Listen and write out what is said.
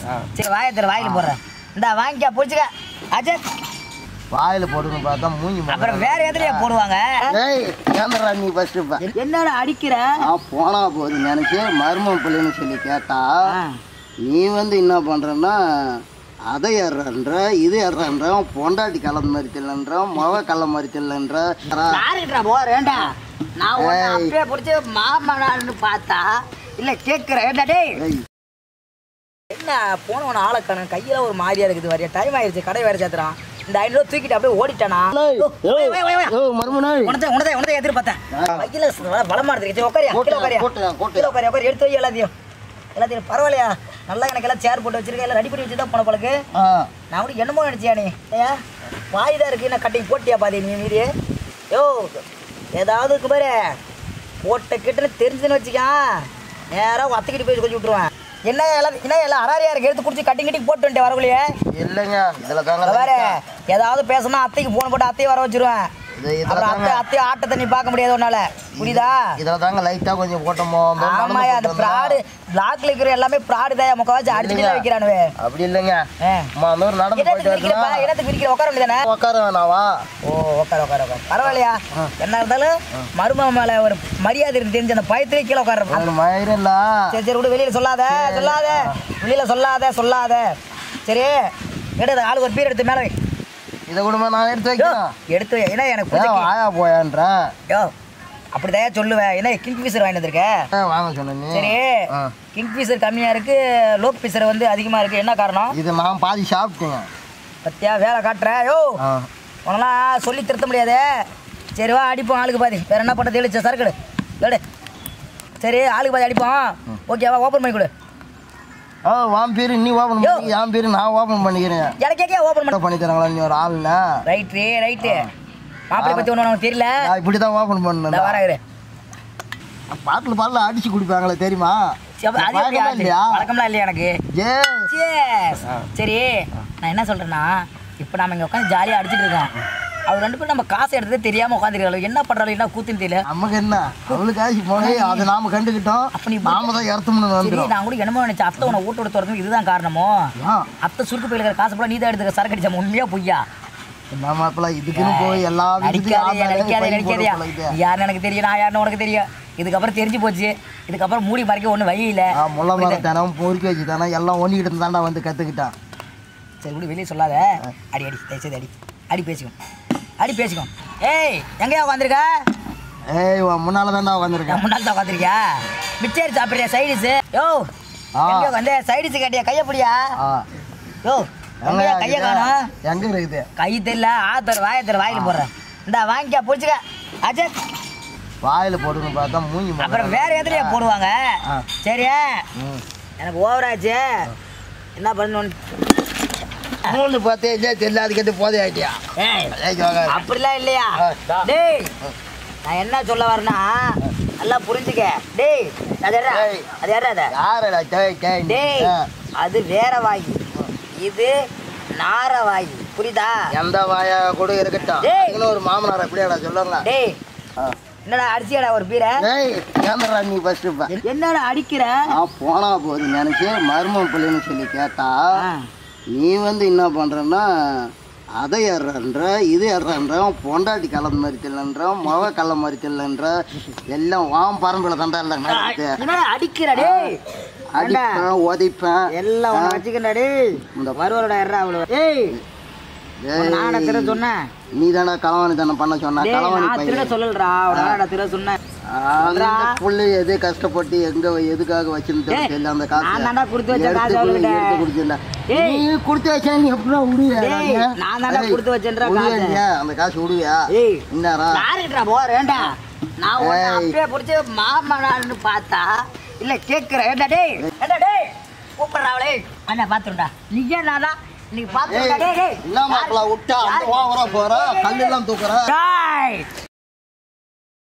சரி வாயத்தில் வாயில போடுறேன் இந்தா வாங்கிக்க பிடிச்சிக்க அஜய் வாயில போடுன்னு பார்த்தா மூஞ்சி முகம். அப்புறம் வேற எதுலயே போடுவாங்க ஏய் ஏந்தரா நீ ஃபர்ஸ்ட் என்னடா அடிக்கிற நான் போனா போது நினைச்சு மருமம் பிள்ளைன்னு சொல்லி கேட்டா ஆ. நீ வந்து என்ன பண்றன்னா அதை ஏறுறன்ற இது ஏறுறன்ற பொண்டாட்டி கலந்த மாதிரி தெரியலன்ற முக கள்ள மாதிரி தெரியலன்ற யாருக்கிட்டா போறேன்டா நான் உன்னை ஏய். அப்படியே பிடிச்சி மாமனான்னு பார்த்தா இல்ல கேட்கிறேன் ஏண்டா டேய் ஏய், என்ன போனவன ஆளை காணும் கையில ஒரு மாதிரியா இருக்குது வரையா டைம் ஆயிருச்சு கடை வேற சேர்த்துறான் இந்த ஐநூறு தூக்கிட்டு அப்படியே ஓடிட்டானா ஏய், ஓய், ஓய், ஓய், ஓய். ஏய், மருமனே. உனதை உனதை உனதை எதிர்பார்த்தேன் கையில வ- பலமா இருக்கு உட்காரியா கீழே போட்டு, உட்காரியா போட்டு, போட்டு. கீழே உட்காரியா உட்காரி எடுத்து வை எல்லாத்தையும் எல்லாத்தையும் பரவாயில்லையா நல்லா எனக்கு எல்லாம் சேர் போட்டு வச்சிருக்கேன் எல்லாம் ரெடி பண்ணி வச்சு தான் போன போலக்கு ஆ, நான் கூட என்னமோ நினைச்சியா நீ ஏயா வாய் தான் இருக்கு நான் கட்டிங் போட்டியா பாதி நீ மீறி யோ ஏதாவது இருக்கு பாரு போட்ட கிட்டன்னு தெரிஞ்சுன்னு வச்சுக்கா நேராக அத்தைக்கிட்டு போய் சொல்லி விட்டுருவேன் என்ன எல்லாம் என்ன எல்லாம் அராரியா இருக்கு எடுத்து குடிச்சு கட்டிங் கட்டிங் போட்டு வந்துட்டு வரக்குள்ளேயே இல்லைங்க இதுல தாங்க இங்க பாரு லைட்டா. ஏதாவது பேசினா அத்தைக்கு போன் போட்டு அத்தையை வர வச்சிருவேன் இது இதுல அப்புறம் அத்தை தாங்க அத்தையை ஆட்டத்தை நீ பார்க்க முடியாது உன்னால புரியுதா இதுல தாங்க லைட்டா கொஞ்சம் போட்டோமோ ஆமாயா அந்த ப்ராடு பிளாக்ல இருக்கிற எல்லாமே ப்ராடு தான் முக்கவாச்சு அடிச்சுட்டு தான் வைக்கிறானுவே அப்படி இல்லைங்க ஆ. அம்மா அந்த ஊர் நடந்து இடத்துக்கு போயிட்டு விரிக்கிறப்பா வரலாம் இடத்துக்கு விரிக்கிற உட்கார வேண்டியதானே உட்கார வேணாவா ஓ உட்கார உட்கார உட்கார பரவாயில்லையா என்ன இருந்தாலும் மருமக மேல ஒரு மரியாதை இருக்கு தெரிஞ்ச அந்த பயத்திலே கீழே உட்கார ஒரு மயிரம் இல்ல சரி சரி விடு வெளியில சொல்லாத சொல்லாத வெளியில சொல்லாத சொல்லாத சரி எடு ஆளுக்கு ஒரு பீர் எடுத்து மேல வை இதை கூடமா நான் எடுத்து யோ, வைக்கிறேன் எடுத்து வை ஏன்னா எனக்கு ஏன் பிடிச்ச வாயா போயான்றேன் யோ அப்படிதான் சொல்லுவேன் என்ன கிங் பீசர் வாங்கிட்டு வந்திருக்க ஏன் வாங்க சொன்ன நீ சரி ஆ. கிங் பீசர் கம்மியா இருக்கு லோ பீசர் வந்து அதிகமா இருக்கு என்ன காரணம் இது நான் பாதி சாப்பிட்டேங்க பத்தியா வேலை காட்டுற யோ ஆ. உனலாம் சொல்லி திருத்த முடியாது சரி வா அடிப்போம் ஆளுக்கு பாதி வேற என்ன பண்ணுறது எழுச்ச சரக்கு எடு. எடு சரி ஆளுக்கு பாதி அடிப்போம் ஓகேவா ஓப்பன் பண்ணி கொடு ஓ வான் பேரு நீ ஓப்பன் யோ. பண்ணி என் பேரு நான் ஓப்பன் பண்ணிக்கிறேன் எனக்கே ஓப்பன் பண்ண பண்ணி தராங்களா நீ ஒரு ஆளுல ரைட்டு ரைட்டு மாப்பிள்ளை பற்றி ஒன்று உனக்கு தெரியல நான் இப்படி தான் ஓப்பன் இந்த பண்ணேன் வராரு பாட்டில் பாட்டில் அடிச்சு குடிப்பாங்களே தெரியுமா அது எப்படி பழக்கமா ஆச்சு? இல்லையா பழக்கம்லாம் இல்லையா எனக்கு ஏ Cheers. சரி நான் என்ன சொல்றேன்னா இப்போ நம்ம இங்க உட்காந்து ஜாலியாக அடிச்சிட்டு இருக்கோம் அவர் ரெண்டு பேரும் நம்ம காசு எடுத்ததே தெரியாம உட்காந்துருக்காங்க என்ன பண்றாங்க என்ன கூத்துன்னு தெரியல நமக்கு என்ன அவளுக்கு ஆச்சு போனே அதை நாம கண்டுக்கிட்டோம் அப்ப நீ நாம தான் இறத்தும்னு சரி வந்துடும் நான் கூட என்னமோ நினைச்சேன் அத்தை உன ஊட்ட துறந்து இதுதான் காரணமோ ஏன் அத்தை சுருக்கு போயில இருக்கிற காசு போல நீ தான் எடுத்துக்க சரக்கு அடிச்சா உண்மையா பொய்யா நம்ம அப்பலாம் இதுக்குன்னு போய் எல்லா வீட்டுக்கும் நடிக்காதே ஆத்தாலே நடிக்காதே பையன் நடிக்காதியா போட போல இது. யாருன்னு எனக்கு தெரியும் நான் யாருன்னு உனக்கு தெரியும் இதுக்கப்புறம் தெரிஞ்சு போச்சு இதுக்கப்புறம் மூடி மறைக்க ஒன்றும் வழி இல்லை ஆ, முள்ள மரம் தானே பொறுக்கி வச்சு தானே எல்லாம் ஒன்றிக்கிட்டு தாண்டா வந்து கற்றுக்கிட்டான் சரி கூட வெளியே சொல்லாத அடி அடி தயவுசெய்து அடி அடி பேசிக்கோ அடி பேசிக்கோ ஏய் எங்கேயா உட்காந்துருக்க ஏய் உன் முன்னால தாண்டா உட்காந்துருக்கேன் முன்னாள் தான் உட்காந்துருக்கியா மிச்சேரி சாப்பிட்றியா சைடிஸ் யோ ஆ. எங்கேயோ வந்து சைடிஸ் கேட்டியா கையை பிடியா ஆ யோ எங்கேயா கையை காணும் எங்க இருக்குது கை தெரியல ஆத்தர் வாயத்தர் வாயில போடுறேன் இந்தா வாங்கிக்க பிடிச்சிக்க அஜய் வாயில போடுன்னு பார்த்தா மூஞ்சி முகம். அப்புறம் வேற எதுலயே போடுவாங்க ஆ. சரியா ம். எனக்கு ஓவர் ஆச்சு என்ன பண்ணணும் மூணு பார்த்தே இல்லையா தெரியல அதுக்கிட்ட போதே ஆயிட்டியா ஏய் ஏய், வாங்க. அப்படிலாம் இல்லையா ஆ, டா. டேய் நான் என்ன சொல்ல வரேன்னா நல்லா புரிஞ்சுக்க டேய் அது யாரா டேய். அது யாரா அது யாருடா டேய் டேய் டேய் ஆ. அது வேற வாய் இது நார வாய் புரியுதா எந்த வாயா கூட இருக்கட்டும் டேய். அதுக்குன்னு ஒரு மாமனார் எப்படியாடா சொல்லுங்க டேய் என்னடா அடிச்சியாடா ஒரு பீரை டேய் ஏந்தரா நீ ஃபர்ஸ்ட் இப்ப என்னடா அடிக்கிற நான் போனா போது நினைச்சு மருமம் பிள்ளைன்னு சொல்லி கேட்டா ஆ. நீ வந்து என்ன பண்றன்னா அதை ஏறுறன்ற இது ஏறுறன்ற பொண்டாட்டி கலந்த மாதிரி தெரியலன்ற முக கள்ள மாதிரி தெரியலன்ற எல்லாம் வாம் பரம்புல தாண்டா இல்லை நடக்குது என்னடா அடிக்கிற டேய் ஏண்டா? அடிப்பேன் உதைப்பேன் எல்லாம் உன வச்சுக்கண்டா டேய் இந்த வருவலடா எறா அவ்வளவு ஏய் நானா திர சொன்னேன் நீ தானே களவாணி தானே பண்ண சொன்ன டேய் களவாணி நான் திர பையன் சொல்லலடா நானா திர சொன்னேன் அந்த புள்ளை எது கஷ்டப்பட்டு எங்க எதுக்காக வச்சிருந்து டேய், தெரியல அந்த காசு நான் தான்டா கொடுத்து வச்ச எடுத்து காசு கொடு, அவளுகிட்ட. எடுத்து குடிச்சிருந்தா. டேய். நீ கொடுத்து வச்சா நீ எப்படா விடுவியா டேய், நானு? நான் தான்டா ஏய், கொடுத்து வச்சேன்றா விடுவியா காசை. நீ? அந்த காசு விடுவியா ஏய் என்னடா யாருக்கிட்டா போறேன்டா நான் உன்னை ஏய். அப்படியே பிடிச்சி மாமனான்னு பார்த்தா இல்ல கேட்கிறேன் ஏண்டா டேய் ஏண்டா டேய் கூப்பிடுறாவளே அண்ணா பாத்துருண்டா நீ ஏன் நானா நீ ஏய், பாத்துருண்டா டேய் டேய் என்ன மாப்பிள விட்டா அந்த ஓவரா போற கல்லெல்லாம் தூக்குற டேய்